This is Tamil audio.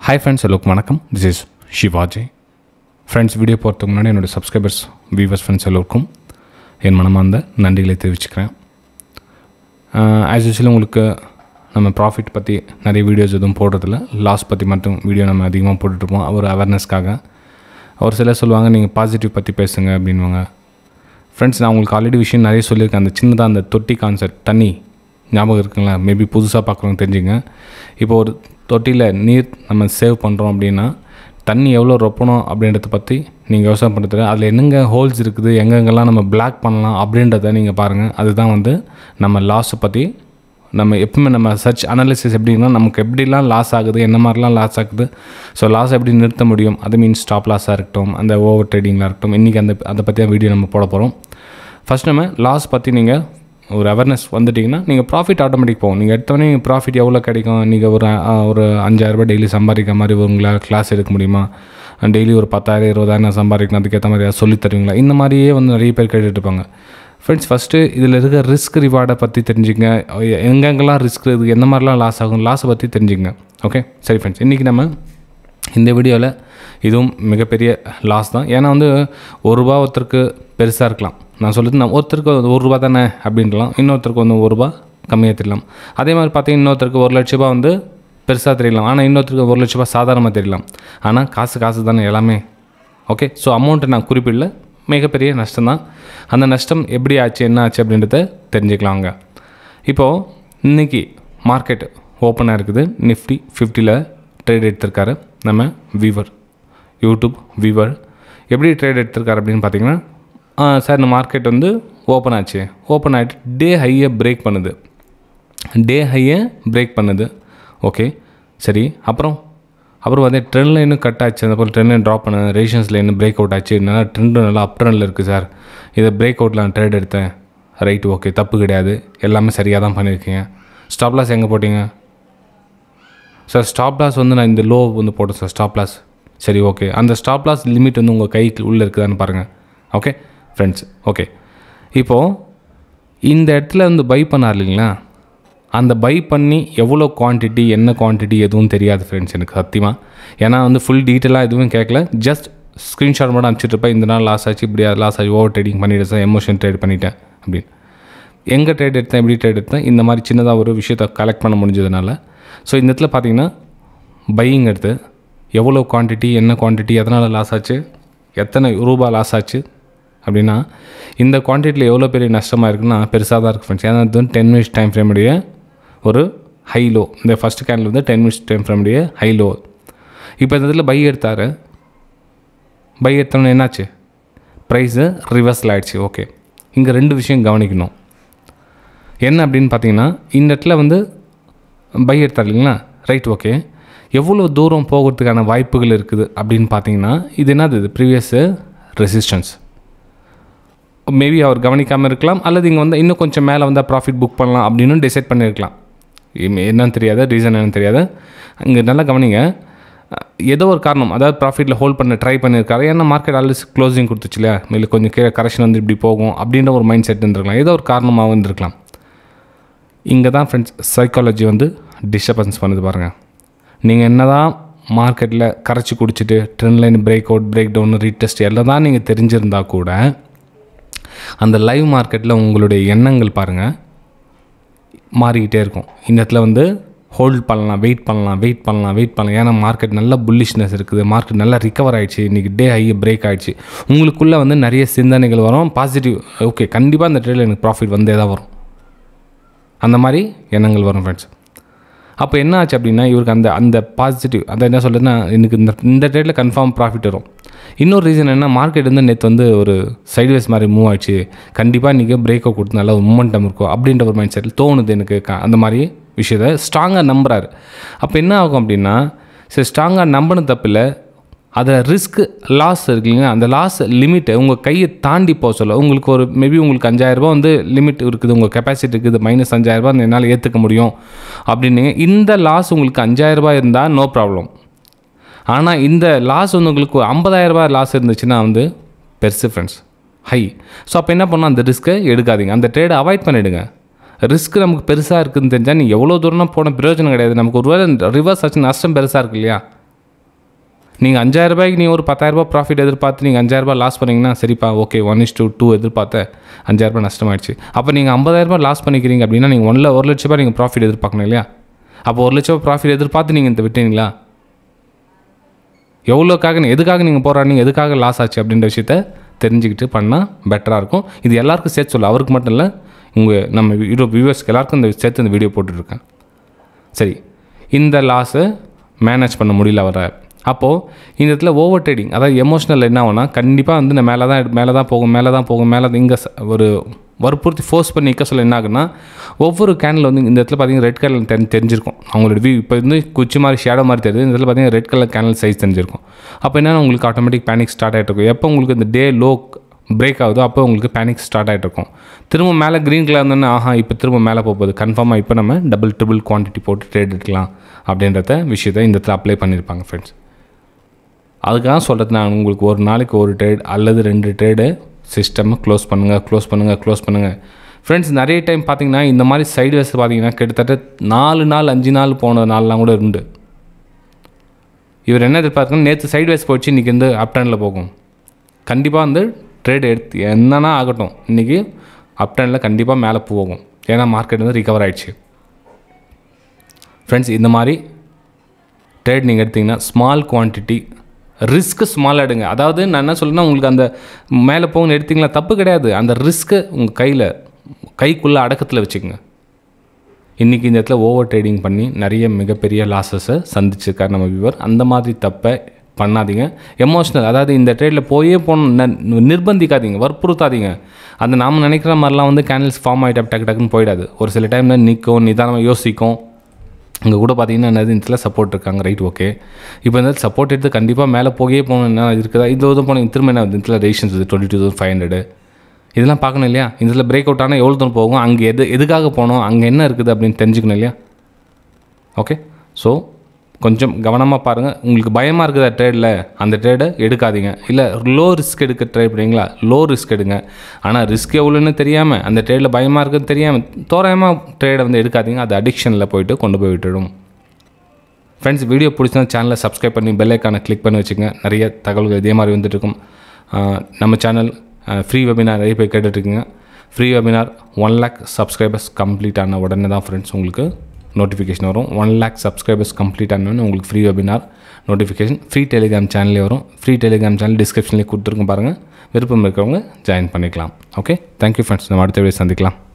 ஹாய் ஃப்ரெண்ட்ஸ் எல்லோருக்கும் வணக்கம் this is Sivaji friends video போகிறதுக்கு முன்னாடி என்னோடய சப்ஸ்கிரைபர்ஸ் வியூவர்ஸ் ஃப்ரெண்ட்ஸ் எல்லோருக்கும் என் மனமார்ந்த நன்றிகளை தெரிவிச்சுக்கிறேன் ஆஸ் யூஸ்வல் உங்களுக்கு நம்ம ப்ராஃபிட் பற்றி நிறைய வீடியோஸ் எதுவும் போடுறதில்ல லாஸ் பற்றி மட்டும் வீடியோ நம்ம அதிகமாக போட்டுட்ருப்போம் ஒரு அவேர்னஸ்க்காக ஒரு சிலர் சொல்லுவாங்க நீங்கள் பாசிட்டிவ் பற்றி பேசுங்க அப்படின்வாங்க ஃப்ரெண்ட்ஸ் நான் உங்களுக்கு ஆல்ரெடி விஷயம் நிறைய சொல்லியிருக்கேன் அந்த சின்னதாக அந்த தொட்டி கான்செப்ட் தண்ணி ஞாபகம் இருக்குங்களா மேபி புதுசாக பார்க்குறவங்க தெரிஞ்சுங்க இப்போ ஒரு தொட்டியில் நீர் நம்ம சேவ் பண்ணுறோம் அப்படின்னா தண்ணி எவ்வளோ ரொப்பணும் அப்படின்றத பற்றி நீங்கள் யோசனை பண்ணுறது அதில் என்னங்க ஹோல்ஸ் இருக்குது எங்கெங்கெல்லாம் நம்ம பிளாக் பண்ணலாம் அப்படின்றத நீங்கள் பாருங்கள் அதுதான் வந்து நம்ம லாஸை பற்றி நம்ம எப்பவுமே நம்ம சர்ச் அனாலிசிஸ் எப்படின்னா நமக்கு எப்படிலாம் லாஸ் ஆகுது என்ன மாதிரிலாம் லாஸ் ஆகுது ஸோ லாஸ் எப்படி நிறுத்த முடியும் அது மீன்ஸ் ஸ்டாப் லாஸாக இருக்கட்டும் அந்த ஓவர் ட்ரேடிங்காக இருக்கட்டும் இன்றைக்கி அந்த அதை பற்றி வீடியோ நம்ம போட போகிறோம் ஃபஸ்ட் நம்ம லாஸ் பற்றி நீங்கள் ஒரு அவேர்னஸ் வந்துட்டிங்கன்னா நீங்கள் ப்ராஃபிட் ஆட்டோமேட்டிக் போகும் நீங்கள் எடுத்தோடனே ப்ராஃபிட் எவ்வளோ கிடைக்கும் நீங்கள் ஒரு அஹ், ஒரு அஞ்சாயிரரூபா டெய்லி சம்பாதிக்கிற மாதிரி உங்களால் கிளாஸ் எடுக்க முடியுமா டெய்லி ஒரு பத்தாயிரம் இருபதாயிரம் சம்பாதிக்கலாம் அதுக்கேற்ற மாதிரி ஏதாவது சொல்லித் தருவீங்களா இந்த மாதிரியே வந்து நிறைய பேர் கேட்டுட்டு இருப்பாங்க ஃப்ரெண்ட்ஸ் ஃபஸ்ட்டு இதில் இருக்க ரிஸ்க் ரிவார்டை பற்றி தெரிஞ்சுங்க எங்கெங்கெல்லாம் ரிஸ்க் இருக்குது எந்த மாதிரிலாம் லாஸ் ஆகும் லாஸை பற்றி தெரிஞ்சுங்க ஓகே சரி ஃப்ரெண்ட்ஸ் இன்றைக்கி நம்ம இந்த வீடியோவில் இதுவும் மிகப்பெரிய லாஸ் தான் ஏன்னா வந்து ஒரு ரூபா ஒருத்தருக்கு பெருசாக இருக்கலாம் நான் சொல்லுறது நான் ஒருத்தருக்கு ஒரு ரூபா தானே அப்படின்லாம் இன்னொருத்தருக்கு வந்து ஒரு ரூபா கம்மியாக தெரியலாம் அதே மாதிரி பார்த்தீங்கன்னா இன்னொருத்தருக்கு ஒரு லட்ச ரூபா வந்து பெருசாக தெரியலாம் ஆனால் இன்னொருத்தருக்கு ஒரு லட்ச ரூபா சாதாரணமாக தெரியலாம் ஆனால் காசு காசு தானே எல்லாமே ஓகே ஸோ அமௌண்ட்டை நான் குறிப்பிடல மிகப்பெரிய நஷ்டம் தான் அந்த நஷ்டம் எப்படி ஆச்சு என்ன ஆச்சு அப்படின்றத தெரிஞ்சுக்கலாங்க இப்போது இன்றைக்கி மார்க்கெட் ஓப்பனாக இருக்குது நிஃப்டி ஃபிஃப்டியில் ட்ரேட் எடுத்திருக்காரு நம்ம வீவர் யூடியூப் வீவர் எப்படி ட்ரேட் எடுத்திருக்காரு அப்படின்னு பார்த்தீங்கன்னா ஆ, சார் இந்த மார்க்கெட் வந்து ஓப்பன் ஆச்சு ஓப்பன் ஆகிட்டு டே ஹையை பிரேக் பண்ணுது டே ஹையை பிரேக் பண்ணுது ஓகே சரி அப்புறம் அப்புறம் வந்து ட்ரெண்ட் லைனும் கட் ஆச்சு அந்த போல் ட்ரெண்ட் லைன் ட்ராப் பண்ண ரேஷன்ஸ் லைன் பிரேக் அவுட் ஆச்சு நல்லா ட்ரெண்டு நல்லா அப் ட்ரெண்டில் இருக்குது சார் இதை பிரேக் அவுட்டில் நான் ட்ரேட் எடுத்தேன் ரைட் ஓகே தப்பு கிடையாது எல்லாமே சரியாக தான் பண்ணியிருக்கீங்க ஸ்டாப் லாஸ் எங்கே போட்டீங்க சார் ஸ்டாப் லாஸ் வந்து நான் இந்த லோ வந்து போட்டேன் சார் ஸ்டாப் லாஸ் சரி ஓகே அந்த ஸ்டாப் லாஸ் லிமிட் வந்து உங்கள் கைக்கு உள்ளே இருக்குதான்னு பாருங்கள் ஓகே ஃப்ரெண்ட்ஸ் ஓகே இப்போது இந்த இடத்துல வந்து பை பண்ணார் இல்லைங்களா அந்த பை பண்ணி எவ்வளோ குவான்டிட்டி என்ன குவான்டிட்டி எதுவும் தெரியாது ஃப்ரெண்ட்ஸ் எனக்கு சத்தியமாக ஏன்னா வந்து ஃபுல் டீட்டெயிலாக எதுவும் கேட்கல ஜஸ்ட் ஸ்க்ரீன்ஷாட் மட்டும் அனுப்பிச்சிட்ருப்பேன் இந்த நாள் லாஸ் ஆச்சு இப்படி லாஸ் ஆச்சு ஓவர் ட்ரேடிங் பண்ணிட்டேன் சார் எமோஷன் ட்ரேட் பண்ணிட்டேன் அப்படின்னு எங்கே ட்ரேட் எடுத்தேன் எப்படி ட்ரேட் எடுத்தேன் இந்த மாதிரி சின்னதாக ஒரு விஷயத்தை கலெக்ட் பண்ண முடிஞ்சதுனால ஸோ இந்த இடத்துல பார்த்தீங்கன்னா பையிங் எடுத்து எவ்வளோ குவான்டிட்டி என்ன குவான்டிட்டி எதனால் லாஸ் ஆச்சு எத்தனை ரூபா லாஸ் ஆச்சு அப்படின்னா இந்த குவான்டிட்டியில் எவ்வளோ பெரிய நஷ்டமாக இருக்குன்னா பெருசாக தான் இருக்குது ஃப்ரெண்ட்ஸ் ஏன்னா இது வந்து டென் மினிட்ஸ் டைம் ஃப்ரேமுடைய ஒரு ஹை லோ இந்த ஃபஸ்ட் கேண்டில் வந்து டென் மினிட்ஸ் டைம் ஃப்ரேமுடைய ஹை லோ இப்போ இந்த இதில் பை எடுத்தார் பை எடுத்தோன்னே என்னாச்சு ப்ரைஸு ரிவர்ஸில் ஆயிடுச்சு ஓகே இங்கே ரெண்டு விஷயம் கவனிக்கணும் என்ன அப்படின்னு பார்த்தீங்கன்னா இந்த இடத்துல வந்து பை எடுத்தார் இல்லைங்களா ரைட் ஓகே எவ்வளோ தூரம் போகிறதுக்கான வாய்ப்புகள் இருக்குது அப்படின்னு பார்த்தீங்கன்னா இது என்னது இது ப்ரீவியஸு ரெசிஸ்டன்ஸ் மேபி அவர் கவனிக்காமல் இருக்கலாம் அல்லது இங்கே வந்து இன்னும் கொஞ்சம் மேலே வந்தால் ப்ராஃபிட் புக் பண்ணலாம் அப்படின்னு டிசைட் பண்ணியிருக்கலாம் இம் என்னன்னு தெரியாது ரீசன் என்னன்னு தெரியாது இங்கே நல்லா கவனிங்க அஹ், ஏதோ ஒரு காரணம் அதாவது ப்ராஃபிட்டில் ஹோல்ட் பண்ண ட்ரை பண்ணியிருக்காரு ஏன்னா மார்க்கெட் ஆல்ரெடி க்ளோசிங் கொடுத்துச்சு இல்லையா இல்லை கொஞ்சம் கீழே கரெக்ஷன் வந்து இப்படி போகும் அப்படின்ற ஒரு மைண்ட் செட் இருந்திருக்கலாம் ஏதோ ஒரு காரணமாக இருந்திருக்கலாம் இங்கே தான் ஃப்ரெண்ட்ஸ் சைக்காலஜி வந்து டிஸ்டர்பன்ஸ் பண்ணுது பாருங்கள் நீங்கள் என்ன தான் மார்க்கெட்டில் கரைச்சி குடிச்சிட்டு trend line break out break down retest எல்லாம் தான் நீங்கள் தெரிஞ்சிருந்தா கூட அந்த லைவ் மார்க்கெட்டில் உங்களுடைய எண்ணங்கள் பாருங்கள் மாறிக்கிட்டே இருக்கும் இந்த இடத்துல வந்து ஹோல்ட் பண்ணலாம் வெயிட் பண்ணலாம் வெயிட் பண்ணலாம் வெயிட் பண்ணலாம் ஏன்னா மார்க்கெட் நல்ல புல்லிஷ்னஸ் இருக்குது மார்க்கெட் நல்லா ரிகவர் ஆயிடுச்சு இன்றைக்கி டே ஹை பிரேக் ஆயிடுச்சு உங்களுக்குள்ளே வந்து நிறைய சிந்தனைகள் வரும் பாசிட்டிவ் ஓகே கண்டிப்பாக அந்த ட்ரேடில் எனக்கு ப்ராஃபிட் வந்தே தான் வரும் அந்த மாதிரி எண்ணங்கள் வரும் ஃப்ரெண்ட்ஸ் அப்போ என்ன ஆச்சு அப்படின்னா இவருக்கு அந்த அந்த பாசிட்டிவ் அந்த என்ன சொல்கிறதுன்னா எனக்கு இந்த இந்த ட்ரேடில் கன்ஃபார்ம் ப்ராஃபிட் வரும் இன்னொரு ரீசன் என்ன மார்க்கெட் வந்து நேற்று வந்து ஒரு சைட்வேஸ் மாதிரி மூவ் ஆயிடுச்சு கண்டிப்பாக இன்றைக்கி பிரேக் அவுட் கொடுத்து நல்ல ஒரு மூமெண்டம் இருக்கும் அப்படின்ற ஒரு மைண்ட் செட்டில் தோணுது எனக்கு க- அந்த மாதிரி விஷயத்தை ஸ்ட்ராங்காக நம்புறாரு அப்போ என்ன ஆகும் அப்படின்னா சரி ஸ்ட்ராங்காக நம்பின தப்பில்லை அதில் ரிஸ்க் லாஸ் இருக்கு இல்லைங்களா அந்த லாஸ் லிமிட்டை உங்கள் கையை தாண்டி போக சொல்ல உங்களுக்கு ஒரு மேபி உங்களுக்கு அஞ்சாயிரரூபா வந்து லிமிட் இருக்குது உங்கள் கெப்பாசிட்டி இருக்குது மைனஸ் அஞ்சாயிரரூபா என்னால் ஏற்றுக்க முடியும் அப்படின்னு இந்த லாஸ் உங்களுக்கு அஞ்சாயிரரூபா இருந்தால் நோ ப்ராப்ளம் ஆனால் இந்த லாஸ் வந்து உங்களுக்கு ஐம்பதாயிரரூபா லாஸ் இருந்துச்சுன்னா வந்து பெருசு ஃப்ரெண்ட்ஸ் ஹை ஸோ அப்போ என்ன பண்ணணும் அந்த ரிஸ்க்கை எடுக்காதீங்க அந்த ட்ரேடை அவாய்ட் பண்ணிவிடுங்க ரிஸ்க் நமக்கு பெருசாக இருக்குதுன்னு தெரிஞ்சால் நீங்கள் எவ்வளோ தூரம்னா போன பிரயோஜனம் கிடையாது நமக்கு ஒரு வேளை ரிவர்ஸ் ஆச்சு நஷ்டம் பெருசாக இருக்கு இல்லையா நீங்கள் அஞ்சாயிரம் ரூபாய்க்கு நீங்கள் ஒரு பத்தாயிரரூபா ப்ராஃபிட் எதிர்பார்த்து நீங்கள் அஞ்சாயிரரூபா லாஸ் பண்ணீங்கன்னா சரிப்பா okay one is to two எதிர்பார்த்த அஞ்சாயிரரூபா நஷ்டமாயிடுச்சு அப்போ நீங்கள் ஐம்பதாயிரரூபா லாஸ் பண்ணிக்கிறீங்க அப்படின்னா நீங்கள் ஒன்றில் ஒரு லட்ச ரூபாய் நீங்கள் ப்ராஃபிட் எதிர்பார்க்கணும் இல்லையா அப்போ ஒரு லட்ச ரூபா ப்ராஃபிட் எதிர்பார்த்து நீங்கள் இந்த விட்டீங்களா எவ்வளோக்காக எதுக்காக நீங்கள் போராடினீங்க எதுக்காக லாஸ் ஆச்சு அப்படின்ற விஷயத்த தெரிஞ்சுக்கிட்டு பண்ணால் பெட்டராக இருக்கும் இது எல்லாருக்கும் சேர்த்து சொல்ல அவருக்கு மட்டும் இல்லை உங்கள் நம்ம வீடியோ வியூவர்ஸ்க்கு எல்லாருக்கும் இந்த சேர்த்து இந்த வீடியோ போட்டுட்ருக்கேன் சரி இந்த லாஸை மேனேஜ் பண்ண முடியல வர அப்போது இந்த இடத்துல ஓவர் ட்ரேடிங் அதாவது எமோஷனல் என்ன ஆகும்னா கண்டிப்பாக வந்து நான் மேலே தான் மேலே தான் போகும் மேலே தான் போகும் மேலே இங்கே ஒரு வற்புறுத்தி ஃபோர்ஸ் பண்ணி நிற்க சொல்ல என்ன ஆகுன்னா ஒவ்வொரு கேனில் வந்து இந்த இடத்துல பார்த்தீங்கன்னா ரெட் கலர் தெரி தெரிஞ்சிருக்கும் அவங்களோட வியூ இப்போ வந்து குச்சி மாதிரி ஷேடோ மாதிரி தெரியுது இந்த இடத்துல பார்த்தீங்கன்னா ரெட் கலர் கேனல் சைஸ் தெரிஞ்சிருக்கும் அப்போ என்னன்னா உங்களுக்கு ஆட்டோமேட்டிக் பேனிக் ஸ்டார்ட் ஆகிட்டு இருக்கும் எப்போ உங்களுக்கு இந்த டே லோ பிரேக் ஆகுதோ அப்போ உங்களுக்கு பேனிக் ஸ்டார்ட் ஆகிட்டு இருக்கும் திரும்ப மேலே க்ரீன் கலர் இருந்தோன்னா ஆஹா இப்போ திரும்ப மேலே போக போகுது கன்ஃபார்மாக இப்போ நம்ம டபுள் ட்ரிபிள் குவான்டிட்டி போட்டு ட்ரேட் எடுக்கலாம் அப்படின்றத விஷயத்தை இந்த இடத்துல அப்ளை பண்ணியிருப்பாங்க ஃப்ரெண்ட்ஸ் அதுக்காக சொல்கிறது நான் உங்களுக்கு ஒரு நாளைக்கு ஒரு ட்ரேட் அல்லது ரெண்டு ட்ரேடு சிஸ்டமை க்ளோஸ் பண்ணுங்கள் க்ளோஸ் பண்ணுங்கள் க்ளோஸ் பண்ணுங்கள் ஃப்ரெண்ட்ஸ் நிறைய டைம் பார்த்தீங்கன்னா இந்த மாதிரி சைடு வேஸ் பார்த்தீங்கன்னா கிட்டத்தட்ட நாலு நாள் அஞ்சு நாள் போன நாள்லாம் கூட உண்டு இவர் என்ன எதிர்பார்க்குன்னு நேற்று சைடு வேஸ் போச்சு இன்றைக்கி வந்து அப் டர்னில் போகும் கண்டிப்பாக வந்து ட்ரேட் எடுத்து என்னன்னா ஆகட்டும் இன்றைக்கி அப் டர்னில் கண்டிப்பாக மேலே போகும் ஏன்னா மார்க்கெட் வந்து ரிகவர் ஆயிடுச்சு ஃப்ரெண்ட்ஸ் இந்த மாதிரி ட்ரேட் நீங்கள் எடுத்திங்கன்னா ஸ்மால் குவான்டிட்டி ரிஸ்க்கு ஸ்மால் எடுங்க அதாவது நான் என்ன சொல்லுன்னா உங்களுக்கு அந்த மேலே போகணும்னு எடுத்தீங்களா தப்பு கிடையாது அந்த ரிஸ்க்கை உங்கள் கையில் கைக்குள்ளே அடக்கத்தில் வச்சுக்கோங்க இன்றைக்கி இந்த இடத்துல ஓவர் ட்ரேடிங் பண்ணி நிறைய மிகப்பெரிய லாஸஸை சந்திச்சிருக்கார் நம்ம வியூவர் அந்த மாதிரி தப்பை பண்ணாதீங்க எமோஷ்னல் அதாவது இந்த ட்ரேடில் போயே போகணும் நிர்பந்திக்காதீங்க வற்புறுத்தாதீங்க அந்த நாம் நினைக்கிற மாதிரிலாம் வந்து கேனல்ஸ் ஃபார்ம் ஆகிட்டு டக்கு டக்குன்னு போயிடாது ஒரு சில டைமில் நிற்கும் நிதானமாக யோசிக்கும் இங்கே கூட பார்த்தீங்கன்னா என்னது இந்த இடத்துல சப்போர்ட் இருக்காங்க ரைட் ஓகே இப்போ இந்த சப்போர்ட் எடுத்து கண்டிப்பாக மேலே போகவே போகணும் என்ன இருக்குதா இந்த இது போனீங்க திரும்ப என்ன இந்த இடத்துல regions twenty two thousand five hundred இதெல்லாம் பார்க்கணும் இல்லையா இந்த இடத்துல பிரேக் அவுட் ஆனால் எவ்வளோ தூரம் போகும் அங்கே எது எதுக்காக போகணும் அங்கே என்ன இருக்குது அப்படின்னு தெரிஞ்சுக்கணும் இல்லையா ஓகே ஸோ கொஞ்சம் கவனமாக பாருங்கள் உங்களுக்கு பயமாக இருக்குதா ட்ரேடில் அந்த ட்ரேடை எடுக்காதீங்க இல்லை லோ ரிஸ்க் எடுக்க ட்ரை பண்ணுறீங்களா லோ ரிஸ்க் எடுங்க ஆனால் ரிஸ்க் எவ்வளோன்னு தெரியாமல் அந்த ட்ரேடில் பயமாக இருக்குன்னு தெரியாமல் தோராயமாக ட்ரேடை வந்து எடுக்காதீங்க அது அடிக்ஷனில் போயிட்டு கொண்டு போய் விட்டுடும் ஃப்ரெண்ட்ஸ் வீடியோ பிடிச்சா சேனலை சப்ஸ்கிரைப் பண்ணி பெல் ஐக்கானை கிளிக் பண்ணி வச்சுங்க நிறைய தகவல்கள் இதே மாதிரி வந்துட்டு இருக்கும் ஆஹ் நம்ம சேனல் ஃப்ரீ வெபினார் நிறைய பேர் கேட்டுட்ருக்கீங்க free webinar one lakh subscribers complete ஆன உடனே தான் ஃப்ரெண்ட்ஸ் உங்களுக்கு நோட்டிஃபிகேஷன் வரும் ஒன் லேக் சப்ஸ்கிரைபர்ஸ் கம்ப்ளீட் ஆனோன்னு உங்களுக்கு free webinar notification free Telegram சேனல்லே வரும் ஃப்ரீ டெலிகிராம் சேனல் டிஸ்கிரிப்ஷன்லேயே கொடுத்துருக்கோம் பாருங்கள் விருப்பம் இருக்கிறவங்க ஜாயின் பண்ணிக்கலாம் ஓகே தேங்க்யூ ஃப்ரெண்ட்ஸ் நம்ம அடுத்த வீடியோ சந்திக்கலாம்